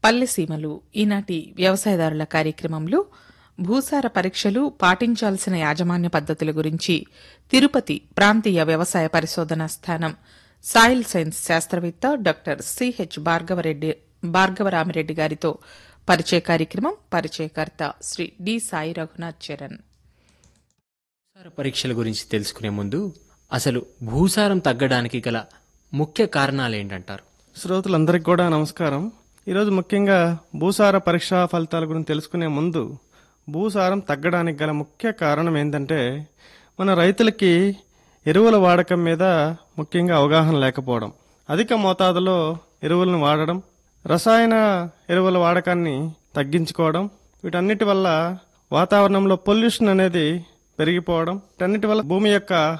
పల్లెసీమలు ఈనాటి వ్యవసాయదారుల కార్యక్రమంలో భూసార పరీక్షలు పాటించాల్సిన యాజమాన్య పద్ధతుల గురించి తిరుపతి ప్రాంతీయ వ్యవసాయ పరిశోధనా స్థానం సాయిల్ సైన్స్ శాస్త్రవేత్త డాక్టర్ సిహెచ్ భార్గవరెడ్డి భార్గవరామిరెడ్డి గారితో పరిచయ కార్యక్రమం పరిచయకర్త శ్రీ డి సాయి రఘునాథ్ చరణ్ భూసార పరీక్షల గురించి తెలుసుకునే ముందు అసలు భూసారం తగ్గడానికి గల ముఖ్య కారణాలు ఏంటంటారు శ్రోతలందరికీ కూడా నమస్కారం ఈరోజు ముఖ్యంగా భూసార పరీక్షా ఫలితాల గురించి తెలుసుకునే ముందు భూసారం తగ్గడానికి గల ముఖ్య కారణం ఏంటంటే మన రైతులకి ఎరువుల వాడకం మీద ముఖ్యంగా అవగాహన లేకపోవడం అధిక మోతాదులో ఎరువులను వాడడం రసాయన ఎరువుల వాడకాన్ని తగ్గించుకోవడం వీటన్నిటి వల్ల వాతావరణంలో పొల్యూషన్ అనేది పెరిగిపోవడం వీటన్నిటి వల్ల భూమి యొక్క